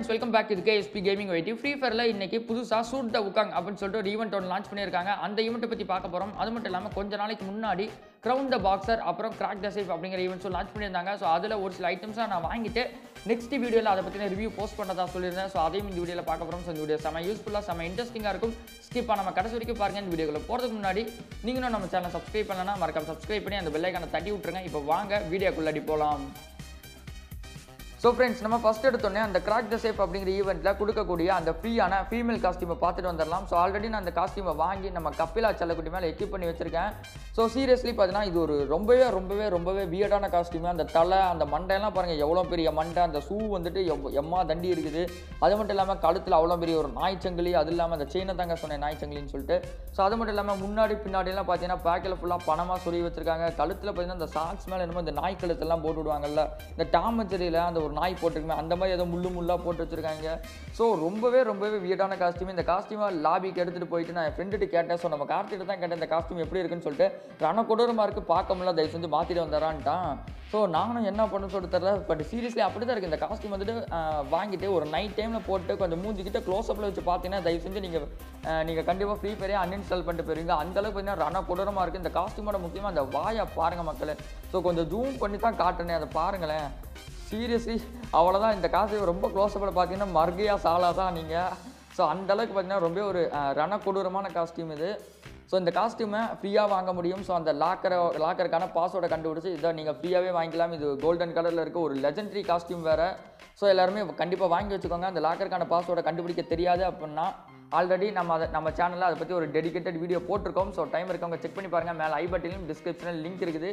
friends welcome back இது KSP gaming வெயிட்டி free ஃபயரில் இன்னைக்கு புதுசாக சூட் த உக்காங் அப்படின்னு சொல்லிட்டு ஒரு ஈவெண்ட் ஒன்று லான்ச் பண்ணியிருக்காங்க அந்த ஈவெண்ட்டை பற்றி பார்க்க போகிறோம் அது மட்டும் இல்லாமல் கொஞ்ச நாளைக்கு முன்னாடி க்ரௌன் த பாக்ஸர் அப்புறம் கிராக் த சேஃப் அப்படிங்கிற ஈவெண்ட்ஸும் லான்ச் பண்ணியிருந்தாங்க ஸோ அதில் ஒரு சில ஐட்டம்ஸாக நான் வாங்கிட்டு நெக்ஸ்ட் வீடியோவில் அதை பற்றின ரிவ்யூ போஸ்ட் பண்ணதா சொல்லியிருந்தேன் ஸோ அதையும் இந்த வீடியோவில் பார்க்க போகிறோம் ஸோ இந்த வீடியோ செம்ம யூஸ்ஃபுல்லாக செம்ம இன்ட்ரெஸ்டிங்காக இருக்கும் ஸ்கிப்பாக நம்ம கடைசி வரைக்கும் பாருங்க இந்த வீடியோக்குள்ள போகிறதுக்கு முன்னாடி நீங்களும் நம்ம சேனல் சப்ஸ்கிரைப் பண்ணலன்னா மறக்காம சப்ஸ்கிரைப் பண்ணி அந்த பெல்லைக்கான தட்டி விட்டுருங்க இப்போ வாங்க வீடியோக்குள்ளாடி போகலாம் ஸோ ஃப்ரெண்ட்ஸ் நம்ம ஃபஸ்ட் எடுத்தோடனே அந்த கிராக் த சேஃப் அப்படிங்கிற ஈவெண்ட்டில் கொடுக்கக்கூடிய அந்த ஃப்ரீயான ஃபீமேல் காஸ்டியூமை பார்த்துட்டு வந்துடலாம் ஸோ ஆல்ரெடி நான் அந்த காஸ்டியூமை வாங்கி நம்ம கப்பிலா செல்லக்குட்டி மேலே எக்யூப் பண்ணி வச்சிருக்கேன் ஸோ சீரியஸ்லி பார்த்தீங்கன்னா இது ஒரு ரொம்பவே ரொம்பவே ரொம்பவே வியர்டான காஸ்டியூமு அந்த தலை அந்த மண்டையெல்லாம் பாருங்கள் எவ்வளோ பெரிய மண்டை அந்த ஷூ வந்துட்டு எவ் எம்மா தண்டி இருக்குது அது மட்டும் இல்லாமல் கழுத்தில் அவ்வளோ பெரிய ஒரு நாய்ச்சங்கிலி அது இல்லாமல் அந்த செயினை தாங்க சொன்னேன் நாய்ச்சங்கிலின்னு சொல்லிட்டு ஸோ அது மட்டும் இல்லாமல் முன்னாடி பின்னாடிலாம் பார்த்தீங்கன்னா பேக்கில் ஃபுல்லாக பணமாக சொருகி வச்சிருக்காங்க கழுத்தில் பார்த்தீங்கன்னா அந்த சாக்ஸ் மேலே என்னமோ இந்த நாய் கழுத்தெல்லாம் போட்டு விடுவாங்கல்ல இந்த டாமச்சேரியில் அந்த ஒரு நாய் போட்டிருக்குமே அந்த மாதிரி ஏதோ முள்ளு முள்ளாக போட்டு வச்சிருக்காங்க ஸோ ரொம்பவே ரொம்பவே வியர்டான காஸ்டியூம் இந்த காஸ்டியூமை லாபிக்கு எடுத்துகிட்டு போயிட்டு நான் என் ஃப்ரெண்டுட்டு கேட்டேன் ஸோ நம்ம கார்த்திகிட்ட தான் கேட்டேன் இந்த காஸ்டியூம் எப்படி இருக்குன்னு சொல்லிட்டு ரண கொடூரமாக இருக்குது பார்க்க முடியல தயவு செஞ்சு மாற்றிட்டு வந்தாரான்ட்டான் ஸோ நானும் என்ன பண்ணு சொல்லிட்டு தெரியல பட் சீரியஸ்லி அப்படி தான் இருக்குது இந்த காஸ்டியூம் வந்துட்டு ஆஹ், வாங்கிட்டு ஒரு நைட் டைமில் போட்டு கொஞ்சம் மூஞ்சிக்கிட்ட க்ளோஸ்அப்பில் வச்சு பார்த்தீங்கன்னா தயவு செஞ்சு நீங்கள் நீங்கள் கண்டிப்பாக ஃப்ரீ ஃபயரே அன்இன்ஸ்டால் பண்ணிட்டு போயிருவீங்க அந்த அளவுக்கு பார்த்தீங்கன்னா ரண கொடூரமாக இருக்குது இந்த காஸ்டியூமோட முக்கியமாக அந்த வாயை பாருங்கள் மக்களே ஸோ கொஞ்சம் ஜூம் பண்ணி தான் காட்டுனேன் அதை பாருங்களேன் சீரியஸ்லி அவ்வளோதான் இந்த காசு ரொம்ப க்ளோஸ்அப்பில் பார்த்தீங்கன்னா மர்கையா சாலா தான் நீங்கள் ஸோ அந்த அளவுக்கு பார்த்தீங்கன்னா ரொம்ப ஒரு அஹ், ரண கொடூரமான காஸ்டியூம் இது ஸோ இந்த காஸ்டியூமை ஃப்ரீயாக வாங்க முடியும் ஸோ அந்த லாக்கரை லாக்கருக்கான பாஸ்வேர்டை கண்டுபிடிச்சி இதை நீங்கள் ஃப்ரீயாகவே வாங்கிக்கலாம் இது கோல்டன் கலரில் இருக்க ஒரு லெஜெண்டரி காஸ்டியூம் வேறு ஸோ எல்லாருமே கண்டிப்பாக வாங்கி வச்சுக்கோங்க அந்த லாக்கருக்கான பாஸ்வேர்டை கண்டுபிடிக்க தெரியாது அப்படின்னா ஆல்ரெடி நம்ம அதை நம்ம சேனலில் அதை பற்றி ஒரு டெடிகேட்டட் வீடியோ போட்டிருக்கோம் ஸோ டைம் இருக்கவங்க செக் பண்ணி பாருங்கள் மேலே ஐ பட்டிலும் டிஸ்கிரிப்ஷனில் லிங்க் இருக்குது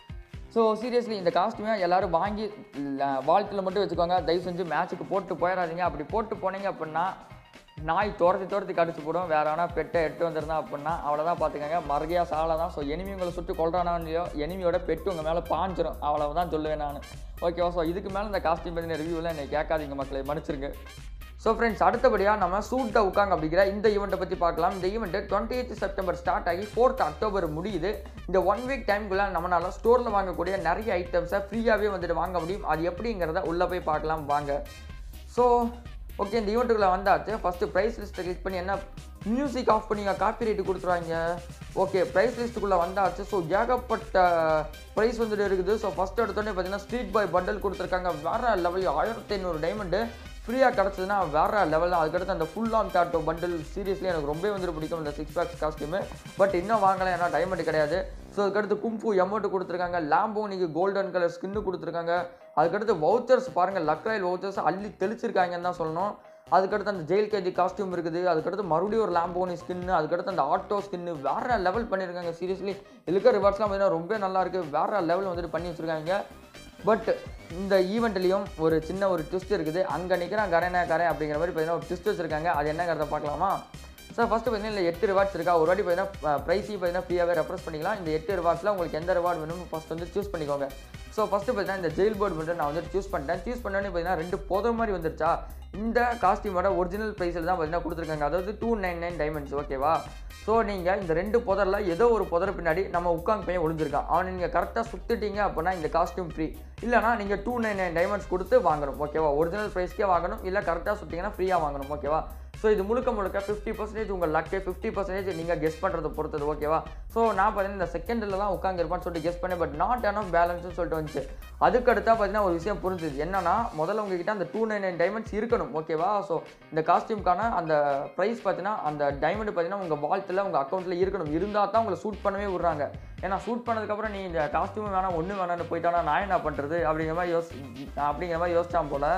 ஸோ சீரியஸ்லி இந்த காஸ்ட்யூமை எல்லாரும் வாங்கி வாழ்க்கையில் மட்டும் வச்சுக்கோங்க தயவு செஞ்சு மேட்ச்சுக்கு போட்டு போயிடாதீங்க அப்படி போட்டு போனீங்க அப்படின்னா நாய் துரத்தி துரத்தி கடிச்சு போடும் வேற வேணா பெட்டை எட்டு வந்திருந்தா அப்படின்னா அவ்வளோதான் பார்த்துக்கோங்க மறுகையாக சாலை தான் ஸோ எனிமி உங்களை சுட்டு கொள்றானோ இல்லையோ எனிமியோட பெட்டு உங்கள் மேலே பாஞ்சிரும் அவ்வளவுதான் சொல்லுவேன் நான் ஓகேவா ஸோ இதுக்கு மேலே இந்த காஸ்டியூம் பற்றின ரிவ்யூவில் என்னை கேட்காதீங்க மக்களை மன்னிச்சிருங்க ஸோ ஃப்ரெண்ட்ஸ் அடுத்தபடியாக நம்ம சூட் த உக்காங் அப்படிங்கிற இந்த ஈவெண்ட்டை பற்றி பார்க்கலாம் இந்த event twenty eighth September start ஆகி ஃபோர்த் அக்டோபர் முடியுது இந்த ஒன் வீக் டைம்குள்ளே நம்மளால ஸ்டோரில் வாங்கக்கூடிய நிறைய ஐட்டம்ஸை ஃப்ரீயாகவே வந்துட்டு வாங்க முடியும் அது எப்படிங்கிறத உள்ளே போய் பார்க்கலாம் வாங்க ஸோ ஓகே இந்த ஈவெண்ட்டுக்குள்ளே வந்தாச்சு ஃபஸ்ட்டு ப்ரைஸ் லிஸ்ட்டை கிளிக் பண்ணி என்ன மியூசிக் ஆஃப் பண்ணி காப்பி ரைட்டு கொடுத்துருவாங்க ஓகே ப்ரைஸ் லிஸ்ட்டுக்குள்ளே வந்தாச்சு ஸோ ஏகப்பட்ட ப்ரைஸ் வந்துட்டு இருக்குது ஸோ ஃபஸ்ட் எடுத்தோடனே பார்த்தீங்கன்னா ஸ்ட்ரீட் பாய் பண்டல் கொடுத்துருக்காங்க வேற லெவல் ஆயிரத்தி ஐநூறு டைமண்டு ஃப்ரீயாக கிடச்சதுன்னா வேற லெவல் தான் அதுக்கடுத்து அந்த full on tattoo bundle seriously எனக்கு ரொம்ப வந்துட்டு பிடிக்கும் இந்த சிக்ஸ் பேக்ஸ் காஸ்டியூமு பட் இன்னும் வாங்கலை ஏன்னா டைமண்ட் கிடையாது ஸோ அதுக்கடுத்து கும்பு எமௌண்ட் கொடுத்துருக்காங்க லாம்போனிக்கு கோல்டன் கலர் ஸ்கின்னு கொடுத்துருக்காங்க அதுக்கடுத்து வவுச்சர்ஸ் பாருங்கள் லக்ராயில் வவுச்சர்ஸ் அள்ளி தெளிச்சிருக்காங்கன்னு தான் சொல்லணும் அதுக்கடுத்து அந்த ஜெயில் கேஜி காஸ்டியூம் இருக்குது அதுக்கடுத்து மறுபடியும் ஒரு லாம்போனி ஸ்கின்னு அதுக்கடுத்து அந்த ஆட்டோ ஸ்கின்னு வேற லெவல் பண்ணியிருக்காங்க சீரியஸ்லி இதுக்கு ரிவர்ஸ்லாம் பார்த்தீங்கன்னா ரொம்ப நல்லா இருக்குது வேற லெவல் வந்துட்டு பண்ணி வச்சிருக்காங்க பட் இந்த ஈவெண்ட்லேயும் ஒரு சின்ன ஒரு ட்விஸ்ட் இருக்குது அங்கே நிற்கிறான் கரேனா கரே அப்படிங்கிற மாதிரி பார்த்தீங்கன்னா ஒரு ட்விஸ்ட் வச்சிருக்காங்க அது என்னங்கிறத பார்க்கலாமா சார் ஃபஸ்ட்டு பார்த்தீங்கன்னா இல்லை எட்டு ரிவார்ட்ஸ் இருக்கா ஒரு வாட்டி பார்த்தீங்கன்னா ப்ரைஸையும் பார்த்தீங்கன்னா ஃப்ரீயாகவே ரெப்ரஸ் பண்ணிக்கலாம் இந்த எட்டு ரிவார்ட்ஸில் உங்களுக்கு எந்த ரிவார்டு வேணும்னு ஃபஸ்ட் வந்து சூஸ் பண்ணிக்கோங்க ஸோ ஃபஸ்ட்டு பார்த்தீங்கன்னா இந்த ஜெயில் போர்டு வந்து நான் வந்து சூஸ் பண்ணிட்டேன் சூஸ் பண்ணோன்னே பார்த்தீங்கன்னா ரெண்டு புதர் மாதிரி வந்துருச்சா இந்த காஸ்டியூமோட ஒரிஜினல் ப்ரைஸில் தான் பார்த்தீங்கன்னா கொடுத்துருக்காங்க அதாவது டூ நைன் நைன் டைமண்ட்ஸ் ஓகேவா ஸோ நீங்கள் இந்த ரெண்டு புதரில் ஏதோ ஒரு புதர் பின்னாடி நம்ம உட்காந்து பையன் ஒளிஞ்சிருக்கான் அவனை நீங்கள் கரெக்டாக சுற்றிட்டீங்க அப்படின்னா இந்த காஸ்டியூம் ஃப்ரீ இல்லைனா நீங்கள் டூ நைன் நைன் டைமண்ட்ஸ் கொடுத்து வாங்கணும் ஓகேவா ஒரிஜினல் ப்ரைஸ்க்கே வாங்கணும் இல்லை கரெக்டாக சுற்றிங்கன்னா ஃப்ரீயாக வாங்கணும் ஓகேவா ஸோ இது முழுக்க முழுக்க ஃபிஃப்டி பர்சன்டேஜ் உங்கள் லக்கு ஃபிஃப்டி பர்சன்டேஜ் நீங்கள் கெஸ் பண்ணுறதை பொறுத்தது ஓகேவா ஸோ நான் பார்த்தீங்கன்னா இந்த செகண்டில் தான் உட்காந்துருப்பான்னு சொல்லிட்டு கெஸ் பண்ணேன் பட் நாட் அனஃப் பேலன்ஸ்னு சொல்லிட்டு வந்துச்சு அதுக்கடுத்தா பார்த்தீங்கன்னா ஒரு விஷயம் புரிஞ்சுது என்னன்னா முதல்ல உங்ககிட்ட அந்த டூ நைன் நைன் டைமண்ட்ஸ் இருக்கணும் ஓகேவா ஸோ இந்த காஸ்டியூம்க்கான அந்த ப்ரைஸ் பார்த்தீங்கன்னா அந்த டைமண்ட் பார்த்தீங்கன்னா உங்கள் வால்த்தில் உங்கள் அக்கௌண்ட்டில் இருக்கணும் இருந்தால் தான் உங்களை சூட் பண்ணவே விட்றாங்க ஏன்னா ஷூட் பண்ணதுக்கப்புறம் நீ இந்த காஸ்டியூம் வேணாம் ஒன்று வேணாம்னு போயிட்டானா நான் என்ன பண்ணுறது அப்படிங்கிற மாதிரி யோசி அப்படிங்கிற மாதிரி யோசிச்சான் போல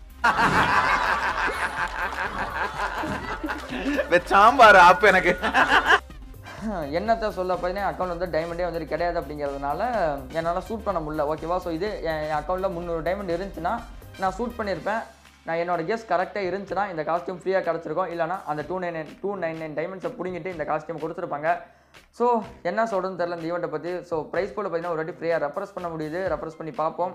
சாம்பார் ஆப் எனக்கு என்னத்தை சொல்ல பார்த்தீங்கன்னா அக்கௌண்ட் வந்து டைமண்டே வந்துட்டு கிடையாது அப்படிங்கிறதுனால என்னால் ஷூட் பண்ண முடியல ஓகேவா ஸோ இது என் அக்கௌண்ட்டில் முந்நூறு டைமண்ட் இருந்துச்சுன்னா நான் ஷூட் பண்ணியிருப்பேன் நான் என்னோட கெஸ் கரெக்டாக இருந்துச்சுன்னா இந்த காஸ்டியூம் ஃப்ரீயாக கிடச்சிருக்கும் இல்லைனா அந்த two nine nine two nine nine டைமண்ட்ஸை பிடிங்கிட்டு இந்த காஸ்டியூம் கொடுத்துருப்பாங்க ஸோ என்ன சொல்கிறதுன்னு தெரில இந்த ஈவெண்ட்டை பற்றி ஸோ ப்ரைஸ் போல் பார்த்தீங்கன்னா ஒரு வாட்டி ஃப்ரீயாக ரெப்ரஸ் பண்ண முடியுது ரெப்ரஸ் பண்ணி பார்ப்போம்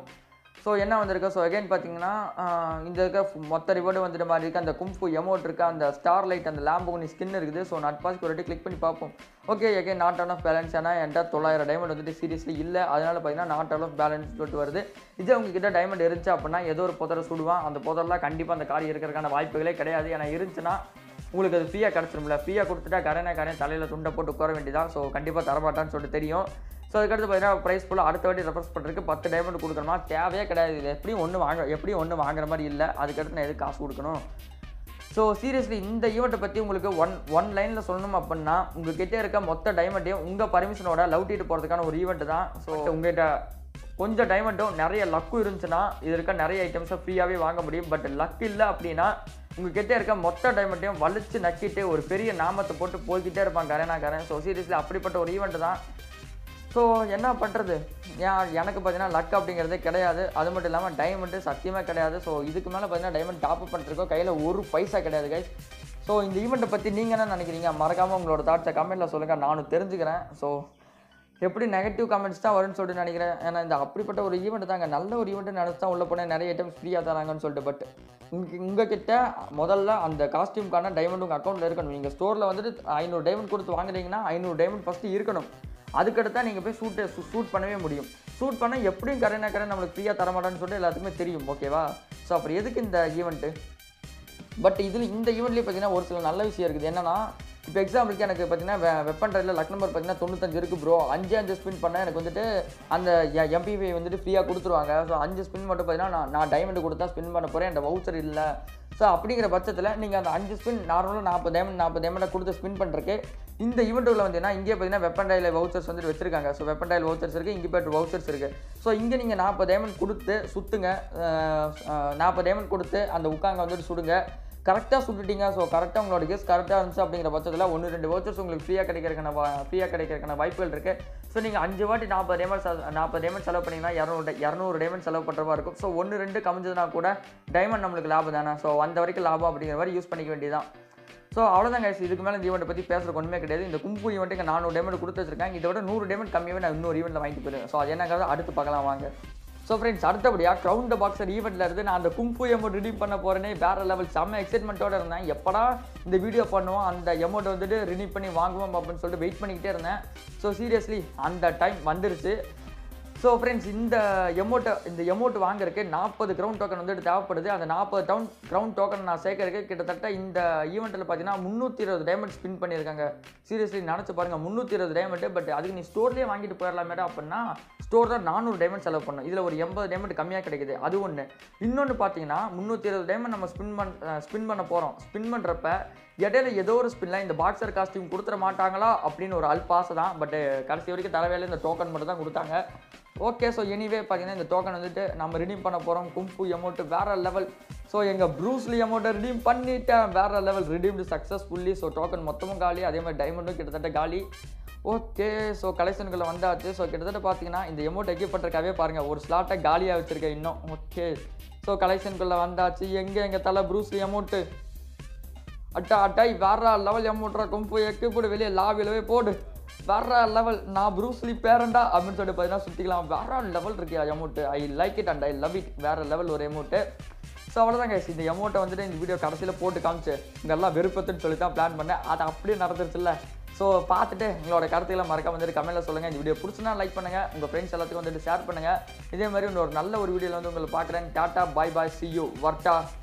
ஸோ என்ன வந்திருக்கு ஸோ அகைன் பார்த்தீங்கன்னா ஆஹ் இந்த இருக்க ஃபு- மொத்த ரிவார்டு வந்துட்டு மாதிரி இருக்குது அந்த கும்ஃபு எமௌண்ட் இருக்குது அந்த ஸ்டார் லைட் அந்த லேம்பு ஸ்கின் இருக்குது ஸோ நட் பாஸ்க்கு ஒரு வாட்டி கிளிக் பண்ணி பார்ப்போம் okay again not enough balance ஏன்னா என்கிட்ட தொள்ளாயிரம் டைமண்ட் வந்துட்டு சீரியஸ்லி இல்லை அதனால பார்த்தீங்கன்னா நாட் ஆன் ஆஃப் பேலன்ஸ் சொல்லிட்டு வருது இதே உங்ககிட்ட டைமண்ட் இருந்துச்சு அப்படின்னா ஏதோ ஒரு புதரை சுடுவான் அந்த புதரெலாம் கண்டிப்பாக அந்த கார் இருக்கிறதுக்கான வாய்ப்புகளே கிடையாது ஏன்னா இருந்துச்சுன்னா உங்களுக்கு அது ஃப்ரீயாக கிடச்சிரும்ல ஃப்ரீயாக கொடுத்துட்டா கரையான கரையன் தலையில் துண்டை போட்டு உட்கார வேண்டியதான் ஸோ கண்டிப்பாக தரமாட்டான்னு சொல்லிட்டு தெரியும் ஸோ அதுக்கடுத்து பார்த்தீங்கன்னா ப்ரைஸ் ஃபுல்லாக அடுத்த வாட்டி ரெஃபர்ஸ் பண்ணுறதுக்கு பத்து டைமண்ட் கொடுக்கணுமா தேவையே கிடையாது இது எப்படியும் ஒன்று வாங்க எப்படியும் ஒன்று வாங்குற மாதிரி இல்லை அதுக்கடுத்து நான் எதுக்கு காசு கொடுக்கணும் ஸோ சீரியஸ்லி இந்த ஈவெண்ட்டை பற்றி உங்களுக்கு ஒன் ஒன் லைனில் சொல்லணும் அப்படின்னா உங்ககிட்ட இருக்க மொத்த டைமண்ட்டையும் உங்கள் பர்மிஷனோட லவ் டீட்டு போகிறதுக்கான ஒரு ஈவெண்ட் தான் ஸோ உங்ககிட்ட கொஞ்சம் டைமண்ட்டும் நிறைய லக்கும் இருந்துச்சுன்னா இது இருக்க நிறைய ஐட்டம்ஸை ஃப்ரீயாகவே வாங்க முடியும் பட் லக் இல்லை அப்படின்னா உங்ககிட்ட இருக்க மொத்த டைமண்ட்டையும் வலிச்சு நக்கிட்டு ஒரு பெரிய நாமத்தை போட்டு போய்கிட்டே இருப்பாங்க கரேனா கரேன் ஸோ சீரியஸ்லி அப்படிப்பட்ட ஒரு ஈவெண்ட் தான் ஸோ என்ன பண்ணுறது ஏன் எனக்கு பார்த்தீங்கன்னா லக் அப்படிங்கிறதே கிடையாது அது மட்டும் இல்லாமல் டைமண்டு சத்தியமாக கிடையாது ஸோ இதுக்கு மேலே பார்த்தீங்கன்னா டைமண்ட் டாப் அப் பண்ணிருக்கோம் கையில் ஒரு பைசா கிடையாது கைஸ் ஸோ இந்த ஈவெண்ட்டை பற்றி நீங்கள் என்ன நினைக்கிறீங்க மறக்காமல் உங்களோட தாட்ஸை கமெண்ட்டில் சொல்லுங்கள் நானும் தெரிஞ்சுக்கிறேன் ஸோ எப்படி நெகட்டிவ் கமெண்ட்ஸ் தான் வரும்னு சொல்லிட்டு நினைக்கிறேன் ஏன்னா இந்த அப்படிப்பட்ட ஒரு ஈவெண்ட் தாங்க நல்ல ஒரு ஈவெண்ட் நினச்சி தான் உள்ள போனேன் நிறைய ஐட்டம்ஸ் ஃப்ரீயாக தராங்கன்னு சொல்லிட்டு பட் உங்க உங்ககிட்ட முதல்ல அந்த காஸ்டியூம்க்கான டைமண்ட் உங்கள் அக்கௌண்ட்டில் இருக்கணும் நீங்கள் ஸ்டோரில் வந்துட்டு ஐநூறு டைமண்ட் கொடுத்து வாங்குறீங்கன்னா ஐநூறு டைமண்ட் ஃபஸ்ட்டு இருக்கணும் அதுக்கடுத்தா நீங்கள் போய் ஷூட்டை ஷூட் பண்ணவே முடியும் ஷூட் பண்ண எப்படியும் கரைனா கரை நம்மளுக்கு ஃப்ரீயாக தரமாட்டான்னு சொல்லிட்டு எல்லாத்துக்குமே தெரியும் ஓகேவா ஸோ அப்புறம் எதுக்கு இந்த ஈவெண்ட்டு பட் இதில் இந்த ஈவெண்ட்லேயே பார்த்தீங்கன்னா ஒரு சில நல்ல விஷயம் இருக்குது என்னன்னா இப்போ எக்ஸாம்பிளுக்கு எனக்கு பார்த்தீங்கன்னா வெ- வெப்பன் ட்ரையில் லக் நம்பர் பார்த்தீங்கன்னா தொண்ணூத்தஞ்சு இருக்குது ப்ரோ அஞ்சு அஞ்சு ஸ்பின் பண்ணால் எனக்கு வந்துட்டு அந்த எம்பிவி வந்துட்டு ஃப்ரீயாக கொடுத்துருவாங்க ஸோ அஞ்சு ஸ்பின் மட்டும் பார்த்தீங்கன்னா நான் நான் டைமண்ட் கொடுத்தா ஸ்பின் பண்ண போகிறேன் என் வவுச்சர் இல்லை ஸோ அப்படிங்கிற பட்சத்தில் நீங்கள் அந்த அஞ்சு ஸ்பின் நார்மலாக நாற்பது டைமண்ட் நாற்பது டைமண்டை கொடுத்து ஸ்பின் பண்ணுறக்கு இந்த ஈவெண்ட்டில் வந்தீங்கன்னா இங்கே பார்த்தீங்கன்னா வெப்பன் டைல வவுச்சர்ஸ் வந்துட்டு வச்சிருக்காங்க ஸோ வெப்பன் டைல் வவுச்சர்ஸ் இருக்குது இங்கே பேட் வவுச்சர்ஸ் இருக்குது ஸோ இங்கே நீங்கள் நாற்பது டைமண்ட் கொடுத்து சுற்றுங்க நாற்பது டைமண்ட் கொடுத்து அந்த உட்காங்க வந்துட்டு சுடுங்க கரெக்டாக சுட்டுட்டீங்க ஸோ கரெக்டாக உங்களோட கெஸ் கரெக்டாக இருந்துச்சு அப்படிங்கிற பட்சத்தில் ஒன்று ரெண்டு வவுச்சர்ஸ் உங்களுக்கு ஃப்ரீயாக கிடைக்கிறதுக்கான ஃப்ரீயாக கிடைக்கிறதுக்கான வாய்ப்புகள் இருக்குது ஸோ நீங்கள் அஞ்சு வாட்டி நாற்பது டைமண்ட் நாற்பது டைமண்ட் செலவு பண்ணிங்கன்னா இரநூறு இரநூறு டைமண்ட் செலவு பண்ணுற மாதிரி இருக்கும் ஸோ ஒன்று ரெண்டு கமிஞ்சதுனா கூட டைமண்ட் நம்மளுக்கு லாபம் தானே ஸோ அந்த வரைக்கும் லாபம் அப்படிங்கிற மாதிரி யூஸ் பண்ணிக்க வேண்டியதான் ஸோ அவ்வளோதான் guys இதுக்கு மேலே இந்த ஈவெண்ட்டை பற்றி பேசுறதுக்கு ஒன்றுமே கிடையாது இந்த கும்பு ஈவெண்ட்டுக்கு நானூறு டைமண்ட் கொடுத்து வச்சிருக்கேன் இதோட நூறு டைமண்ட் கம்மியாகவே நான் இன்னொரு ஈவெண்ட்டில் வாங்கிட்டு போயிருவேன் ஸோ அது என்னங்கிறத அடுத்து பார்க்கலாம் வாங்க ஸோ ஃப்ரெண்ட்ஸ் அடுத்தபடியாக க்ரௌன் த பாக்ஸர் ஈவெண்ட்டில் இருந்து நான் அந்த கும்பு எமௌண்ட் ரிடீம் பண்ண போகிறேனே வேறு லெவல் செம்ம எக்ஸைட்மெண்ட்டோட இருந்தேன் எப்படா இந்த வீடியோ பண்ணுவோம் அந்த எமௌண்ட் வந்துட்டு ரிடீம் பண்ணி வாங்குவோம் அப்படின்னு சொல்லிட்டு வெயிட் பண்ணிக்கிட்டே இருந்தேன் ஸோ சீரியஸ்லி அந்த டைம் வந்துருச்சு ஸோ ஃப்ரெண்ட்ஸ் இந்த எமௌண்ட்டை இந்த எமௌண்ட் வாங்குறதுக்கு நாற்பது கிரவுண்ட் டோக்கன் வந்துட்டு தேவைப்படுது அந்த நாற்பது டவுன் கிரவுண்ட் டோக்கன் நான் சேர்க்கறதுக்கு கிட்டத்தட்ட இந்த ஈவெண்ட்டில் பார்த்தீங்கன்னா முந்நூற்றி இருபது டைமண்ட் ஸ்பின் பண்ணியிருக்காங்க சீரியஸ்லி நினச்சி பாருங்கள் முந்நூற்றி இருபது டைமண்ட் பட் அதுக்கு நீ ஸ்டோர்லேயே வாங்கிட்டு போயிடலாமேடா அப்படின்னா ஸ்டோர் தான் நானூறு டைமண்ட் செலவு பண்ணும் இதில் ஒரு எண்பது டைமண்ட் கம்மியாக கிடைக்குது அது ஒன்று இன்னொன்று பார்த்தீங்கன்னா முந்நூற்றி இருபது டைமண்ட் நம்ம ஸ்பின் பண்ண ஸ்பின் பண்ண போகிறோம் ஸ்பின் பண்ணுறப்ப இடையில ஏதோ ஒரு ஸ்பின்ல இந்த பாக்ஸர் காஸ்டியூம் கொடுத்துட மாட்டாங்களா அப்படின்னு ஒரு அல்பாசை தான் பட் கடைசி வரைக்கும் தரவேல இந்த டோக்கன் மட்டும் தான் கொடுத்தாங்க ஓகே ஸோ எனிவே பார்த்தீங்கன்னா இந்த டோக்கன் வந்துட்டு நம்ம ரிடீம் பண்ண போகிறோம் கும்பு எமௌண்ட் வேற லெவல் ஸோ எங்கள் ப்ரூஸ்லி அமௌண்ட்டை ரிடீம் பண்ணிட்டேன் வேற level redeemed successfully so token மொத்தமும் காலி அதே மாதிரி டைமண்டும் கிட்டத்தட்ட காலி ஓகே ஸோ கலெக்ஷனுக்குள்ள வந்தாச்சு ஸோ கிட்டத்தட்ட பார்த்தீங்கன்னா இந்த எமௌண்ட் எக்கி பண்ணுறக்காவே பாருங்கள் ஒரு ஸ்லாட்டை காலியாக வச்சுருக்கேன் இன்னும் ஓகே ஸோ கலெக்ஷனுக்குள்ள வந்தாச்சு எங்கே எங்கள் தலை ப்ரூஸ்லி அமௌண்ட்டு அட்டா அட்டாய் வேற லெவல் எமௌண்ட்ரா கொம்பு எக்கு போடு வெளியே லாபிலவே போடு வேற லெவல் நான் ப்ரூஸ்லி பேரண்டா அப்படின்னு சொல்லிட்டு பார்த்தீங்கன்னா சுற்றிக்கலாம் வேற லெவல் இருக்கு emote I like it and I love it வேற லெவல் ஒரு அமௌண்ட்டு ஸோ அவ்வளோதான் guys இந்த அமௌண்ட்டை வந்துட்டு இந்த வீடியோ கடைசியில் போட்டு காமிச்சு இங்கே எல்லாம் வெறுப்பத்துன்னு சொல்லி தான் பிளான் பண்ணேன் அது அப்படியே நடந்துருச்சுல்ல ஸோ பார்த்துட்டு உங்களோட கருத்துக்களை மறக்காம வந்துட்டு கமெண்ட்டில் சொல்லுங்கள் இந்த வீடியோ பிடிச்சுனா லைக் பண்ணுங்கள் உங்கள் ஃப்ரெண்ட்ஸ் எல்லாத்துக்கும் வந்துட்டு ஷேர் பண்ணுங்கள் இதே மாதிரி இன்னொரு நல்ல ஒரு வீடியோவில் வந்து உங்களை பார்க்குறேன் டாட்டா பாய் பாய் சி யூ வர்ட்டா